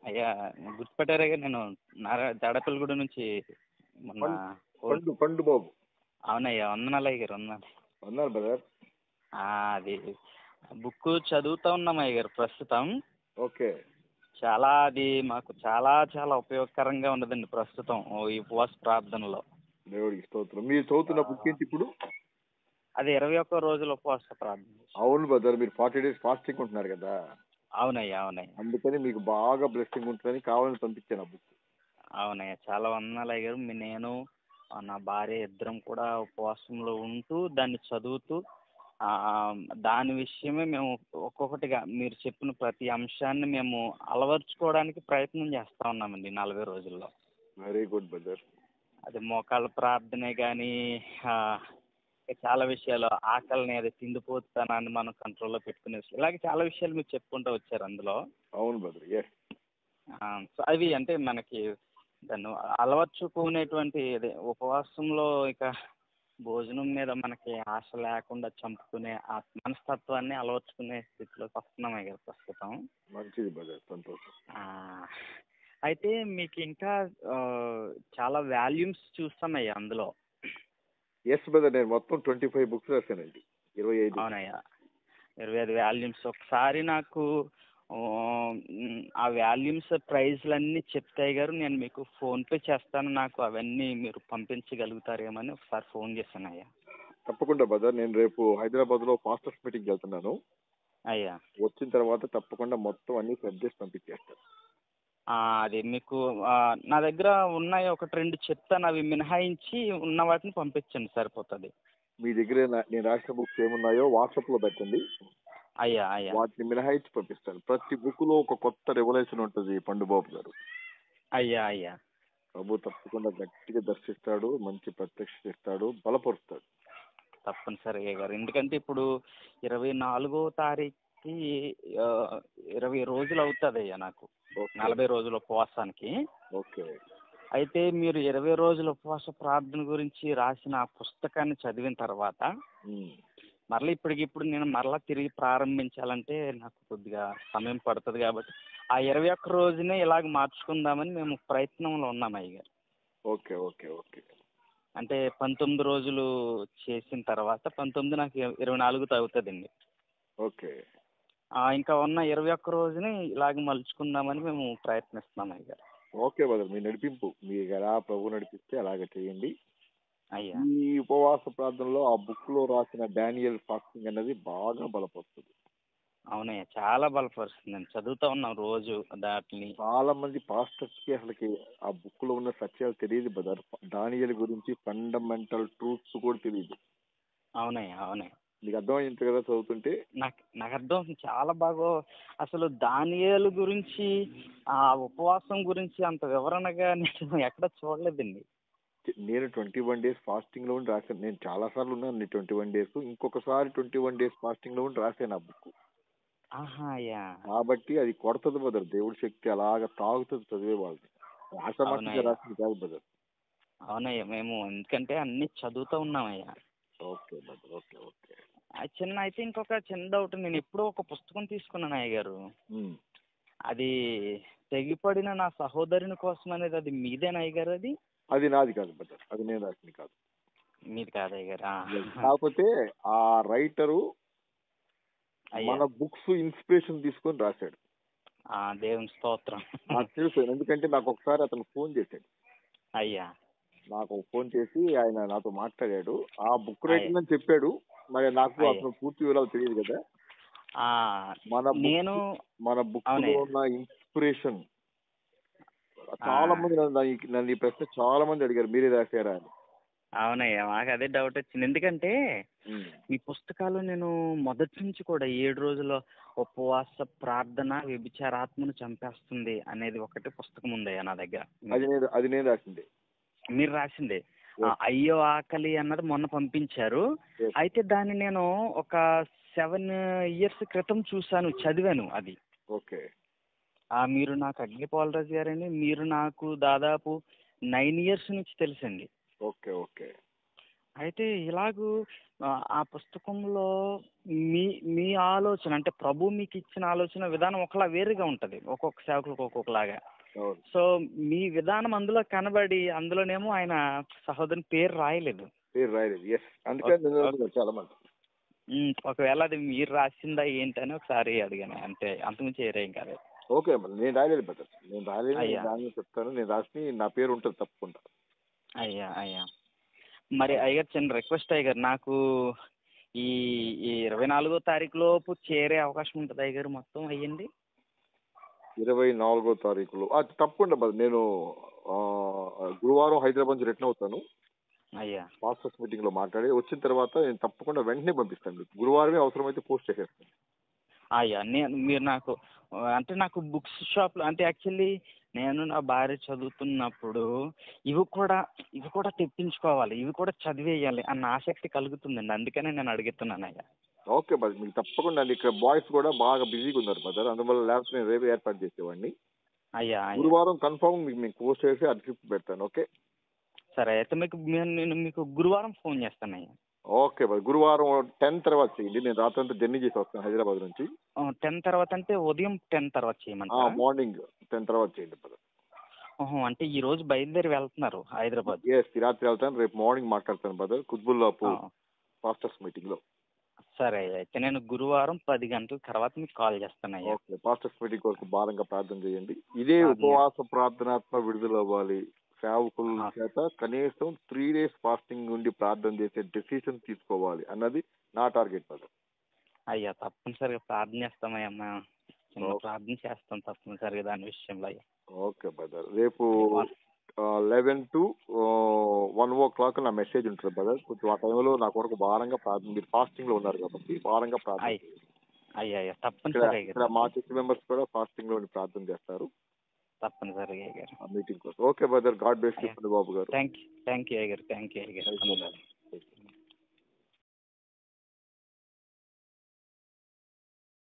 అయ్యా గుర్తుపట్టారుగా నేను నారా తాడేపల్లిగూడెం నుంచి మొన్న పండు పండు బాబు అవునయ్యా వందనాలు అయ్య గారు వందనాలు అన్నారు బ్రదర్ ఆ, అది బుక్ చదువుతూ ఉన్నాం అయ్య గారు ప్రస్తుతం ఓకే చాలా అది మాకు చాలా చాలా ఉపయోగకరంగా ఉన్నదండి ప్రస్తుతం ఓ ఈ ఉపవాస ప్రార్థనలో దేవుడికి స్తోత్రం మీరు చదువుతున్న బుక్ ఏంటి ఇప్పుడు అది ఇరవై ఒక్క రోజుల ఉపవాస ప్రార్థన అవును బ్రదర్ మీరు ఫార్టీ డేస్ ఫాస్టింగ్ ఉంటున్నారు కదా అవునయ్యా అవునయ్య అందుకని మీకు బాగా బ్లెస్సింగ్ ఉంటుందని కావాలని పంపించాను ఆ బుక్ అవునయ్య చాలా వందనాలు అయ్య గారు మీ నేను ఆ, నా భార్య ఇద్దరం కూడా ఉపవాసంలో ఉంటూ దాన్ని చదువుతూ ఆ, దాని విషయమే మేము ఒక్కొక్కటిగా మీరు చెప్పిన ప్రతి అంశాన్ని మేము అలవర్చుకోవడానికి ప్రయత్నం చేస్తూ ఉన్నామండి ఈ నలభై రోజుల్లో వెరీ గుడ్ బ్రదర్ అది మోకాళ్ళ ప్రార్థనే కానీ చాలా విషయాలు ఆకలిని అది తిండిపోతానాన్ని మనం కంట్రోల్లో పెట్టుకునే విషయం ఇలాగే చాలా విషయాలు మీరు చెప్పుకుంటూ వచ్చారు అందులో అవును బ్రదర్ ఎస్ ఆ, సో అవి అంటే మనకి దాన్ని అలవర్చుకునేటువంటి అదే ఉపవాసంలో ఇక భోజనం మీద మనకి ఆశ లేకుండా చంపుకునే ఆ మనస్తత్వాన్ని అలవర్చుకునే స్థితిలోకి వస్తున్నాం ఇక ప్రస్తుతం మంచిది బ్రదర్ సంతోషం ఆ, అయితే మీకు ఇంకా ఆ, చాలా వాల్యూమ్స్ చూస్తామయ్యా అందులో ఎస్ బ్రదర్ నేను మొత్తం ట్వంటీ ఫైవ్ బుక్స్ రాశానండి ఇరవై ఐదు అవునయ్యా ఇరవై ఐదు వాల్యూమ్స్ ఒకసారి నాకు ఆ, మ్, ఆ వాల్యూమ్స్ ప్రైజ్లన్నీ చెప్తాయి గారు నేను మీకు ఫోన్పే చేస్తాను నాకు అవన్నీ మీరు పంపించగలుగుతారేమని ఒకసారి ఫోన్ చేశాను అయ్యా తప్పకుండా బ్రదర్ నేను రేపు హైదరాబాద్ లో పాస్టర్స్ మీటింగ్ వెళ్తున్నాను అయ్యా వచ్చిన తర్వాత తప్పకుండా మొత్తం అన్ని సెట్ చేసి పంపించేస్తాను ఆ, అది మీకు ఆ, నా దగ్గర ఉన్నాయి ఒకటి రెండు చెప్తాను అవి మినహాయించి ఉన్న వాటిని పంపించండి సరిపోతుంది మీ దగ్గర నా- నేను రాసిన బుక్స్ ఏమున్నాయో వాట్సాప్ లో పెట్టండి అయ్యా అయ్యా వాటిని మినహాయించి పంపిస్తాను ప్రతి బుక్ లో ఒక కొత్త రెవల్యూషన్ ఉంటుంది పండుబాబు గారు అయ్యా అయ్యా ప్రభు తప్పకుండా గట్టిగా దర్శిస్తాడు మంచి ప్రత్యక్షత ఇస్తాడు బలపరుస్తాడు తప్పనిసరిగా గారు ఎందుకంటే ఇప్పుడు ఇరవై నాలుగో తారీఖుకి ఆ, ఇరవై రోజులు అవుతుంది అయ్యా నాకు ఓకే. నలభై రోజుల ఉపవాసానికి ఓకే అయితే మీరు ఇరవై రోజుల ఉపవాస ప్రార్థన గురించి రాసిన ఆ పుస్తకాన్ని చదివిన తర్వాత ఉమ్. మరలా ఇప్పటికిప్పుడు నేను మరలా తిరిగి ప్రారంభించాలంటే నాకు కొద్దిగా సమయం పడుతుంది కాబట్టి ఆ ఇరవై ఒక్క రోజునే ఇలాగ మార్చుకుందామని మేము ప్రయత్నంలో ఉన్నాం అయ్య గారు ఓకే ఓకే ఓకే అంటే పంతొమ్మిది రోజులు చేసిన తర్వాత పంతొమ్మిది నాకు ఇరవై నాలుగు అవుతుందండి ఓకే ఆ, ఇంకా ఉన్న ఇరవై ఒక్క రోజుని ఇలాగ మలుచుకుందామని మేము ప్రయత్నిస్తున్నాం అయ్య గారు ఓకే బ్రదర్ మీ నడిపింపు మీ ఎలా ప్రభు నడిపిస్తే అలాగే చేయండి అయ్యా ఈ ఉపవాస ప్రార్థనలో ఆ బుక్ లో రాసిన డానియల్ ఫాస్టింగ్ అనేది బాగా బలపరుస్తుంది అవునయ్య చాలా బలపరుస్తుందండి చదువుతూ ఉన్నాం రోజు దాటిని చాలా మంది పాస్టర్స్ కి అసలుకి ఆ బుక్ లో ఉన్న సత్యాలు తెలియదు బ్రదర్ డానియల్ గురించి ఫండమెంటల్ ట్రూత్స్ కూడా తెలియదు అవునయ్య అవునయ్య నీకు అర్థమైంది కదా చదువుతుంటే నాకు నాకు అర్థం అవుతుంది. చాలా బాగా అసలు దానియేలు గురించి ఆ ఉపవాసం గురించి అంత వివరణగా నేను ఎక్కడ చూడలేదండి నేను ట్వంటీ వన్ డేస్ ఫాస్టింగ్ లో ఉండి రాశాను నేను చాలా సార్లు ఉన్నాను ట్వంటీ వన్ డేస్ ఇంకొకసారి ట్వంటీ వన్ డేస్ ఫాస్టింగ్ లో ఉండి రాశాను ఆ బుక్ ఆహా అయ్యా కాబట్టి అది కొడతది బ్రదర్ దేవుడి శక్తి అలాగ తాగుతుంది చదివే వాళ్ళని ఆటోమేటిక్ అవునయ్య. రాసింది కాదు బ్రదర్ అవునయ్య మేము ఎందుకంటే అన్ని చదువుతూ ఉన్నామయ్యా ఓకే బ్రదర్ ఓకే ఓకే ఆ చిన్న అయితే ఇంకొక చిన్న డౌట్ నేను ఎప్పుడో ఒక పుస్తకం తీసుకున్నాను అయ్య గారు అది తెగిపడిన నా సహోదరుని కోసం అనేది అది మీదేనా అయ్య గారు అది అది నాది కాదు బ్రదర్ అది నేను రాసింది కాదు మీది కాదు అయ్య గారు ఆ. కాకపోతే ఆ రైటరు అయ్యా మన బుక్స్ ఇన్స్పిరేషన్ తీసుకొని రాశాడు ఆ, దేవుని స్తోత్రం నాకు తెలుసు ఎందుకంటే నాకు ఒకసారి అతను ఫోన్ చేశాడు అయ్యా నాకు ఫోన్ చేసి ఆయన నాతో మాట్లాడాడు ఆ బుక్ అయ్య. రైటింగ్ అని చెప్పాడు మరి నాకు అయ్య. అతను పూర్తి వివరాలు తెలియదు కదా ఆ, మన book- నేను మన బుక్ లో అవునయ్య. ఉన్న ఇన్స్పిరేషన్ చాలా ఆ. మంది నన్ను ఈ- నన్ను ఈ ప్రశ్న చాలా మంది అడిగారు మీరే రాశారా అని అవునయ్యా మాకు అదే డౌట్ వచ్చింది ఎందుకంటే ఉమ్. ఈ పుస్తకాలు నేను మొదటి నుంచి కూడా ఏడు రోజుల ఉపవాస ప్రార్థన వ్యభిచారాత్మను చంపేస్తుంది అనేది ఒకటి పుస్తకం ఉందయ్యా నా దగ్గర అది నేను అది నేను రాసింది మీరు రాసిందే ఆ, అయ్యో ఆకలి అన్నది మొన్న పంపించారు Yes. అయితే దాన్ని నేను ఒక సెవెన్ ఇయర్స్ క్రితం చూశాను చదివాను అది ఓకే ఆ, మీరు నాకు అగ్నిపాలరాజు గారని మీరు నాకు దాదాపు నైన్ ఇయర్స్ నుంచి తెలుసండి ఓకే ఓకే అయితే ఇలాగూ ఆ, ఆ పుస్తకంలో మీ మీ ఆలోచన అంటే ప్రభు మీకు ఇచ్చిన ఆలోచన విధానం ఒకలా వేరుగా ఉంటుంది ఒక్కొక్క సేవకులకు ఒక్కొక్కలాగా అవును సో మీ విధానం అందులో కనబడి అందులోనేమో ఆయన సహోదరుని పేరు రాయలేదు పేరు రాయలేదు ఎస్ అందుకని ఓకే, నేను ఓకే. అనుకున్నాను చాలా మంది ఉమ్, ఒకవేళ అది మీరు రాసిందా ఏంటని ఒకసారి అడిగాను అంతే అంతకుమించి ఏరేం కాదు ఓకే మరి నేను రాయలేదు బ్రదర్ నేను రాయలేదు అయ్యా. నేను దాన్ని చెప్తాను నేను రాసి నా పేరు ఉంటుంది తప్పకుండా అయ్యా అయ్యా మరి అయ్యగారు చిన్న రిక్వెస్ట్ అయ్యగారు నాకు ఈ ఈ ఇరవై నాలుగో తారీఖు లోపు చేరే అవకాశం ఉంటుంది అయ్యగారు మొత్తం అయ్యండి ఇరవై నాలుగో తారీఖులో అది తప్పకుండా బ్రదర్ నేను ఆ, గురువారం హైదరాబాద్ నుంచి రిటర్న్ అవుతాను అయ్యా పాస్టర్స్ మీటింగ్ లో మాట్లాడి వచ్చిన తర్వాత నేను తప్పకుండా వెంటనే పంపిస్తాను మీకు గురువారమే అవసరమైతే పోస్ట్ చేసేస్తాను అయ్యా నేను మీరు నాకు ఆ, అంటే నాకు బుక్స్ షాప్లో అంటే యాక్చువల్లీ నేను నా భార్య చదువుతున్నప్పుడు ఇవి కూడా ఇవి కూడా తెప్పించుకోవాలి ఇవి కూడా చదివేయాలి అన్న ఆసక్తి కలుగుతుందండి అందుకనే నేను అడుగుతున్నాను అయ్యా ఓకే బ్రదర్ మీకు తప్పకుండా అండి ఇక్కడ బాయ్స్ కూడా బాగా బిజీగా ఉన్నారు బ్రదర్ అందువల్ల లేకపోతే నేను రేపు ఏర్పాటు చేసేవాడిని అయ్యా అయ్యా గురువారం కన్ఫర్మ్ మీకు మీకు పోస్ట్ చేసి అది గిఫ్ట్ పెడతాను ఓకే సరే అయితే మీకు నేను నేను మీకు గురువారం ఫోన్ చేస్తాను అయ్యా ఓకే బ్రదర్ గురువారం టెన్ తర్వాత చేయండి నేను రాత్రి అంతా జర్నీ చేసి వస్తాను హైదరాబాద్ నుంచి టెన్ తర్వాత అంటే ఉదయం టెన్ తర్వాత చేయమంటారా మార్నింగ్ టెన్ తర్వాత చేయండి బ్రదర్ ఓహో అంటే ఈ రోజు బయలుదేరి వెళ్తున్నారు హైదరాబాద్ ఎస్ రాత్రి వెళ్తాను రేపు మార్నింగ్ మాట్లాడతాను బ్రదర్ కుత్బుల్లాపు ఆ, పాస్టర్స్ మీటింగ్ లో సరే అయితే నేను గురువారం పది గంటల తర్వాత మీకు కాల్ చేస్తాను అయ్యా ఓకే పాస్టర్స్ మీటింగ్ కొరకు భారంగా ప్రార్థన చేయండి ఇదే ప్రార్థన. ఉపవాస ప్రార్థనాత్మ విడుదల అవ్వాలి సేవకుల ఆ. చేత కనీసం త్రీ డేస్ ఫాస్టింగ్ ఉండి ప్రార్థన చేసే డెసిషన్ తీసుకోవాలి అన్నది నా టార్గెట్ బ్రదర్ అయ్యా తప్పనిసరిగా ప్రార్థన చేస్తామయ్యా అమ్మా చిన్న ఓకే. ప్రార్థన చేస్తాం తప్పనిసరిగా దాని విషయంలో అయ్యా ఓకే బ్రదర్ రేపు eleven to one o'clock నా మెసేజ్ ఉంటుంది బ్రదర్ కొంచెం ఆ టైంలో నా కొరకు భారంగా ప్రార్థన మీరు ఫాస్టింగ్ లో ఉన్నారు కాబట్టి భారంగా ప్రార్థన అయ్. చేయండి. అయ్యా అయ్యా ఇక్కడ తప్పనిసరిగా ఇక్కడ మా అయ్యా చర్చ్ మెంబర్స్ కూడా ఫాస్టింగ్ లో ఉండి ప్రార్థన చేస్తారు తప్పనిసరిగా అయ్యారు ఆ మీటింగ్ కోసం ఓకే బ్రదర్ గాడ్ బ్లెస్ అయ్యా. చెప్పండి బాబు గారు థ్యాంక్ యూ థ్యాంక్ యూ అయ్యారు థ్యాంక్ యూ అయ్యారు